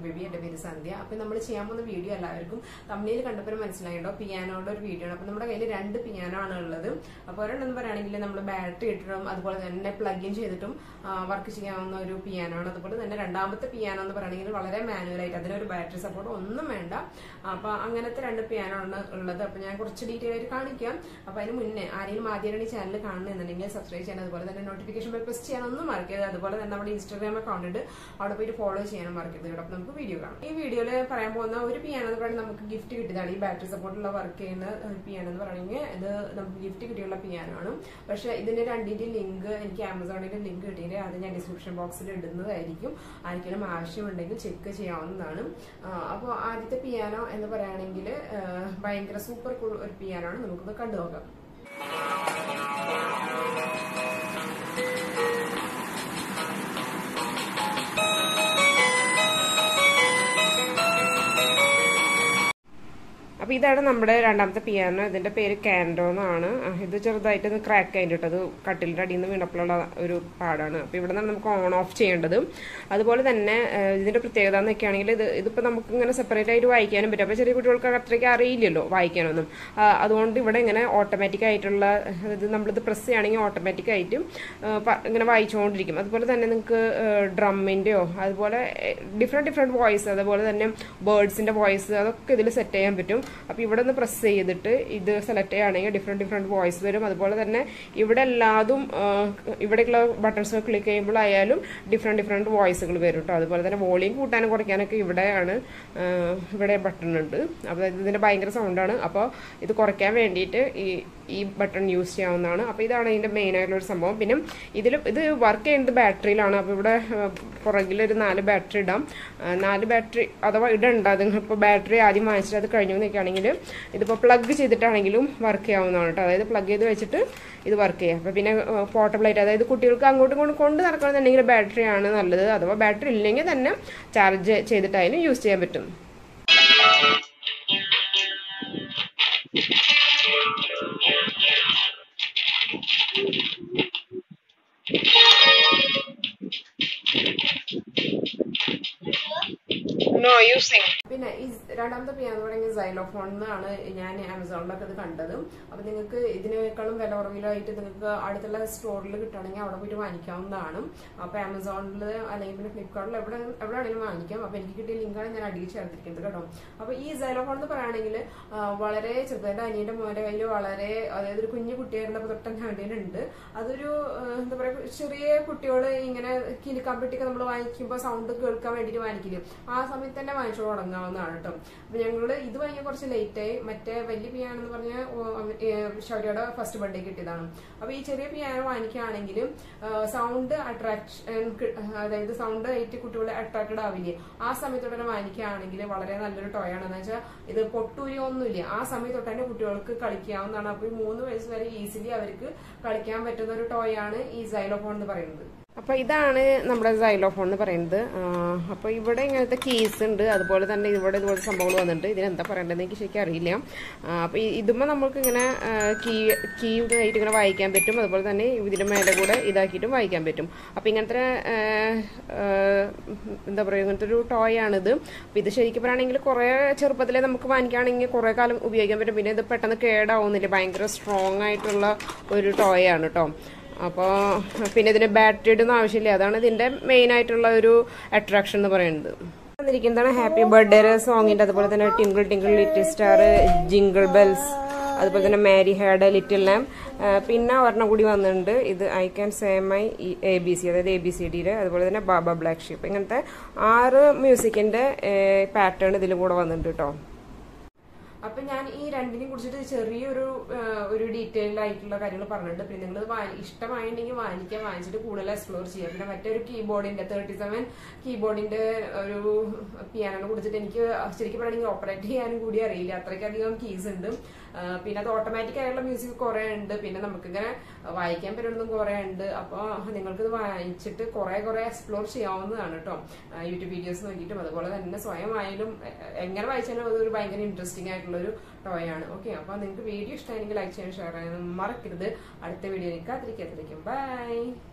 baby എന്റെ പേര് സന്ധ്യ അപ്പൊ നമ്മൾ ചെയ്യാൻ പോകുന്ന വീഡിയോ എല്ലാവർക്കും തമ്മിൽ കണ്ടപ്പോൾ മനസ്സിലായിട്ടോ പിയാനോയുടെ ഒരു വീഡിയോ ആണ് അപ്പൊ നമ്മുടെ കയ്യിൽ രണ്ട് പിയാനോ ആണ് ഉള്ളത് അപ്പൊ ഒരെണ്ണം പറയുകയാണെങ്കിൽ നമ്മൾ ബാറ്ററി ഇട്ടിട്ടും അതുപോലെ തന്നെ പ്ലഗ് ഇൻ ചെയ്തിട്ടും വർക്ക് ചെയ്യാവുന്ന ഒരു പിയാനോ ആണ് അതുപോലെ തന്നെ രണ്ടാമത്തെ പിയാനോ എന്ന് പറയുകയാണെങ്കിൽ വളരെ മാനുവൽ ആയിട്ട് അതിനൊരു ബാറ്ററി സപ്പോർട്ട് ഒന്നും വേണ്ട അപ്പൊ അങ്ങനത്തെ രണ്ട് പിയാനോ ആണ് ഉള്ളത് അപ്പൊ ഞാൻ കുറച്ച് ഡീറ്റെയിൽ ആയിട്ട് കാണിക്കാം അപ്പൊ അതിന് മുന്നേ ആരെങ്കിലും ആദ്യമായിട്ട് ഈ ചാനൽ കാണുന്നുണ്ടെങ്കിൽ സബ്സ്ക്രൈബ് ചെയ്യാൻ അതുപോലെ തന്നെ നോട്ടിഫിക്കേഷൻ ബെൽ പ്രസ് ചെയ്യാൻ ഒന്നും മറക്കരുത് അതുപോലെ തന്നെ നമ്മുടെ ഇൻസ്റ്റാഗ്രാം അക്കൗണ്ട് ഉണ്ട് അവിടെ പോയിട്ട് ഫോളോ ചെയ്യാനും മറക്കരുത് കേട്ടോ അപ്പൊ നമുക്ക് വീഡിയോ കാണാം ഈ വീഡിയോയിൽ പറയാൻ പോകുന്ന ഒരു പിയാനോ എന്ന് പറയുന്നത് നമുക്ക് ഗിഫ്റ്റ് കിട്ടിയതാണ് ഈ ബാറ്ററി സപ്പോർട്ടുള്ള വർക്ക് ചെയ്യുന്ന ഒരു പിയാനോ എന്ന് പറയുന്നത് ഇത് നമുക്ക് ഗിഫ്റ്റ് കിട്ടിയുള്ള പിയാനോ ആണ് പക്ഷെ ഇതിന്റെ രണ്ടിന്റെ ലിങ്ക് എനിക്ക് ആമസോണിന്റെ ലിങ്ക് കിട്ടിയിട്ട് അത് ഞാൻ ഡിസ്ക്രിപ്ഷൻ ബോക്സിൽ ഇടുന്നതായിരിക്കും ആർക്കെങ്കിലും ആവശ്യമുണ്ടെങ്കിൽ ചെക്ക് ചെയ്യാവുന്നതാണ് അപ്പോൾ ആദ്യത്തെ പിയാനോ എന്ന് പറയുകയാണെങ്കിൽ ഭയങ്കര സൂപ്പർ കൂൾ ഒരു പിയാനോ ആണ് നമുക്കൊന്ന് കണ്ടു നോക്കാം അപ്പൊ ഇതാണ് നമ്മുടെ രണ്ടാമത്തെ പിയാനോ ഇതിന്റെ പേര് കാൻഡോ എന്നാണ് ഇത് ചെറുതായിട്ട് ഇത് ക്രാക്ക് ആയിട്ട് അത് കട്ടിലിന്റെ അടിയിൽ നിന്ന് വീണപ്പോഴുള്ള ഒരു പാടാണ് അപ്പൊ ഇവിടെ നിന്നാണ് നമുക്ക് ഓൺ ഓഫ് ചെയ്യേണ്ടത് അതുപോലെ തന്നെ ഇതിന്റെ പ്രത്യേകത എന്നൊക്കെയാണെങ്കിൽ ഇത് ഇതിപ്പോ നമുക്ക് ഇങ്ങനെ സെപ്പറേറ്റ് ആയിട്ട് വായിക്കാനും പറ്റും അപ്പൊ ചെറിയ കുട്ടികൾക്ക് അത്രയ്ക്ക് അറിയില്ലല്ലോ വായിക്കാനൊന്നും അതുകൊണ്ട് ഇവിടെ ഇങ്ങനെ ഓട്ടോമാറ്റിക് ആയിട്ടുള്ള ഇത് നമ്മളിത് പ്രസ് ചെയ്യുകയാണെങ്കിൽ ഓട്ടോമാറ്റിക് ആയിട്ട് ഇങ്ങനെ വായിച്ചുകൊണ്ടിരിക്കും അതുപോലെ തന്നെ നിങ്ങൾക്ക് ഡ്രമ്മിന്റെയോ അതുപോലെ ഡിഫറെന്റ് ഡിഫറെന്റ് വോയിസ് അതുപോലെ തന്നെ ബേർഡ്സിന്റെ വോയിസ് അതൊക്കെ ഇതിൽ സെറ്റ് ചെയ്യാൻ പറ്റും അപ്പോൾ ഇവിടെ നിന്ന് പ്രസ് ചെയ്തിട്ട് ഇത് സെലക്ട് ചെയ്യുകയാണെങ്കിൽ ഡിഫറെൻറ്റ് ഡിഫറെൻറ്റ് വോയിസ് വരും അതുപോലെ തന്നെ ഇവിടെ എല്ലാതും ഇവിടെയുള്ള ബട്ടൺസ് ക്ലിക്ക് ചെയ്യുമ്പോഴായാലും ഡിഫറെൻറ്റ് ഡിഫറെൻറ്റ് വോയിസുകൾ വരും കേട്ടോ അതുപോലെ തന്നെ വോളിയം കൂട്ടാനും കുറയ്ക്കാനൊക്കെ ഇവിടെയാണ് ഇവിടെ ബട്ടൺ ഉണ്ട് അപ്പോൾ ഇതിൻ്റെ ഭയങ്കര സൗണ്ടാണ് അപ്പോൾ ഇത് കുറയ്ക്കാൻ വേണ്ടിയിട്ട് ഈ ഈ ബട്ടൺ യൂസ് ചെയ്യാവുന്നതാണ് അപ്പോൾ ഇതാണ് ഇതിൻ്റെ മെയിൻ ആയിട്ടുള്ള ഒരു സംഭവം പിന്നെ ഇതിൽ ഇത് വർക്ക് ചെയ്യുന്നത് ബാറ്ററിയിലാണ് അപ്പോൾ ഇവിടെ പുറകിൽ ഒരു നാല് ബാറ്ററി ഇടാം നാല് ബാറ്ററി അഥവാ ഇടണ്ട അതിപ്പോൾ ബാറ്ററി ആദ്യം വാങ്ങിച്ചിട്ട് അത് കഴിഞ്ഞു നിൽക്കുകയാണെങ്കിൽ ഇതിപ്പോൾ പ്ലഗ് ചെയ്തിട്ടാണെങ്കിലും വർക്ക് ചെയ്യാവുന്നതാണ് കേട്ടോ അതായത് പ്ലഗ് ചെയ്ത് വെച്ചിട്ട് ഇത് വർക്ക് ചെയ്യാം അപ്പോൾ പിന്നെ പോർട്ടബിൾ ആയിട്ട് അതായത് കുട്ടികൾക്ക് അങ്ങോട്ടും ഇങ്ങോട്ടും കൊണ്ട് നടക്കണമെന്നുണ്ടെങ്കിൽ ബാറ്ററി ആണ് നല്ലത് അഥവാ ബാറ്ററി ഇല്ലെങ്കിൽ തന്നെ ചാർജ് ചെയ്തിട്ടായാലും യൂസ് ചെയ്യാൻ പറ്റും നോ യൂസിങ് പിന്നെ ഈ രണ്ടാമത്തെ പിയാനോ പറയുന്നത് സൈലോഫോൺ എന്നാണ് ഞാൻ ആമസോണിലൊക്കെ ഇത് കണ്ടത് അപ്പൊ നിങ്ങൾക്ക് ഇതിനേക്കാളും വില കുറവിലായിട്ട് നിങ്ങൾക്ക് അടുത്തുള്ള സ്റ്റോറിൽ കിട്ടുകയാണെങ്കിൽ അവിടെ പോയിട്ട് വാങ്ങിക്കാവുന്നതാണ് അപ്പൊ ആമസോണിൽ അല്ലെങ്കിൽ പിന്നെ ഫ്ലിപ്കാർട്ടിൽ എവിടെ എവിടെയാണെങ്കിലും വാങ്ങിക്കാം അപ്പൊ എനിക്ക് കിട്ടിയ ലിങ്കാണ് ഞാൻ അടിയിൽ ചേർത്തിരിക്കുന്നത് കേട്ടോ അപ്പൊ ഈ സൈലോഫോൺ എന്ന് പറയുകയാണെങ്കിൽ വളരെ ചെറുത് എന്റെ അനിയന്റെ മോന്റെ കയ്യിൽ വളരെ അതായത് ഒരു കുഞ്ഞു കുട്ടിയായിരുന്നപ്പോൾ തൊട്ടൻ ഉണ്ട് അതൊരു എന്താ പറയുക ചെറിയ കുട്ടികള് ഇങ്ങനെ കിലിക്കാമ്പെട്ടിയൊക്കെ നമ്മൾ വാങ്ങിക്കുമ്പോൾ സൗണ്ട് കേൾക്കാൻ വേണ്ടിയിട്ട് വാങ്ങിക്കില്ലേ ആ സമയത്ത് തന്നെ വാങ്ങിച്ചു തുടങ്ങാവുന്നതാണ് കേട്ടോ അപ്പൊ ഞങ്ങള് ഇത് വാങ്ങിയ കുറച്ച് ലേറ്റ് ആയി മറ്റേ വലിയ പിയാനോ എന്ന് പറഞ്ഞ ഷൗര്യയുടെ ഫസ്റ്റ് ബർത്ത്ഡേ കിട്ടിയതാണ് അപ്പൊ ഈ ചെറിയ പിയാനോ വാങ്ങിക്കുകയാണെങ്കിൽ സൗണ്ട് അട്രാക്ഷൻ അതായത് സൗണ്ട് ആയിട്ട് കുട്ടികളെ അട്രാക്റ്റഡ് ആവില്ലേ ആ സമയത്തോടെ തന്നെ വാങ്ങിക്കുകയാണെങ്കിൽ വളരെ നല്ലൊരു ടോയ് ആണ് എന്ന് വെച്ചാൽ ഇത് പൊട്ടൂരിയൊന്നുമില്ല ആ സമയത്ത് തൊട്ട് തന്നെ കുട്ടികൾക്ക് കളിക്കാവുന്നതാണ് അപ്പൊ ഈ മൂന്ന് വയസ്സ് വരെ ഈസിലി അവർക്ക് കളിക്കാൻ പറ്റുന്ന ഒരു ടോയ് ആണ് ഈ സൈലോഫോൺ എന്ന് പറയുന്നത് അപ്പൊ ഇതാണ് നമ്മുടെ സൈലോഫോൺ എന്ന് പറയുന്നത് അപ്പൊ ഇവിടെ ഇങ്ങനത്തെ കീസ് ഉണ്ട് അതുപോലെ തന്നെ ഇവിടെ ഇതുപോലെ സംഭവങ്ങൾ വന്നിട്ടുണ്ട് ഇതിനെന്താ പറയേണ്ടതെന്ന് എനിക്ക് ശരിക്കും അറിയില്ല അപ്പൊ ഇതുമ്പോ നമുക്ക് ഇങ്ങനെ കീ കീ ആയിട്ട് ഇങ്ങനെ വായിക്കാൻ പറ്റും അതുപോലെ തന്നെ ഇതിന്റെ മേലെ കൂടെ ഇതാക്കിയിട്ടും വായിക്കാൻ പറ്റും അപ്പൊ ഇങ്ങനത്തെ എന്താ പറയുക ഇങ്ങനത്തെ ഒരു ടോയ് ആണിത് അപ്പൊ ഇത് ശരിക്കും പറയുകയാണെങ്കിൽ കുറെ ചെറുപ്പത്തിലെ നമുക്ക് വാങ്ങിക്കുകയാണെങ്കിൽ കുറെ കാലം ഉപയോഗിക്കാൻ പറ്റും പിന്നെ ഇത് പെട്ടെന്ന് കേടാവുന്നില്ല ഭയങ്കര സ്ട്രോങ് ആയിട്ടുള്ള ഒരു ടോയ് ആണ് കേട്ടോ അപ്പോൾ പിന്നെ ഇതിന് ബാറ്ററി ഇടുന്ന ആവശ്യമില്ല അതാണ് ഇതിന്റെ മെയിൻ ആയിട്ടുള്ള ഒരു അട്രാക്ഷൻ എന്ന് പറയുന്നത് വന്നിരിക്കുന്നതാണ് ഹാപ്പി ബർത്ത്ഡേ സോങ്ങിന്റെ അതുപോലെ തന്നെ twinkle twinkle little star jingle bells അതുപോലെ തന്നെ മാരി ഹാഡ് ലിറ്റിൽ ലാം പിന്നെ ഒരെണ്ണം കൂടി വന്നിട്ടുണ്ട് ഇത് I can say my A B C അതായത് എ ബി സി ഡിയുടെ അതുപോലെ തന്നെ ബാബ ബ്ലാക്ക് ഷീപ്പ് ഇങ്ങനത്തെ ആറ് മ്യൂസിക്കിന്റെ പാറ്റേൺ ഇതിൽ കൂടെ വന്നിട്ടുണ്ട് കേട്ടോ അപ്പൊ ഞാൻ ഈ രണ്ടിനെയും കുറിച്ചിട്ട് ചെറിയൊരു ഒരു ഡീറ്റെയിൽ ആയിട്ടുള്ള കാര്യങ്ങൾ പറഞ്ഞിട്ടുണ്ട് പിന്നെ നിങ്ങൾ ഇഷ്ടമായിട്ടുണ്ടെങ്കിൽ വാങ്ങിക്കാൻ വാങ്ങിച്ചിട്ട് കൂടുതൽ എക്സ്പ്ലോർ ചെയ്യാം പിന്നെ മറ്റൊരു കീബോർഡിന്റെ തേർട്ടി സെവൻ കീബോർഡിന്റെ ഒരു പിയാനോനെ കുറിച്ചിട്ട് എനിക്ക് ശരിക്കും പറയുകയാണെങ്കിൽ ഓപ്പറേറ്റ് ചെയ്യാനും കൂടി അറിയില്ല അത്രയ്ക്കധികം കീസ് ഉണ്ട് പിന്നെ അത് ഓട്ടോമാറ്റിക് ആയിട്ടുള്ള മ്യൂസിക് കുറെ ഉണ്ട് പിന്നെ നമുക്കിങ്ങനെ വായിക്കാൻ പറ്റുന്നതും കുറെ ഉണ്ട് അപ്പോൾ നിങ്ങൾക്ക് ഇത് വായിച്ചിട്ട് കുറെ കുറെ എക്സ്പ്ലോർ ചെയ്യാവുന്നതാണ് കേട്ടോ യൂട്യൂബ് വീഡിയോസ് നോക്കിയിട്ടും അതുപോലെ തന്നെ സ്വയം ആയാലും എങ്ങനെ വായിച്ചാലും അതൊരു ഭയങ്കര ഇൻട്രസ്റ്റിംഗ് ആയിട്ടുള്ള ഒരു ടോയ് ആണ് ഓക്കെ അപ്പൊ നിങ്ങൾക്ക് വീഡിയോ ഇഷ്ടമായെങ്കിൽ ലൈക്ക് ചെയ്യാൻ ഷെയർ ചെയ്യാൻ മറക്കരുത് അടുത്ത വീഡിയോ കാത്തിരിക്കാത്തിരിക്കും ബൈ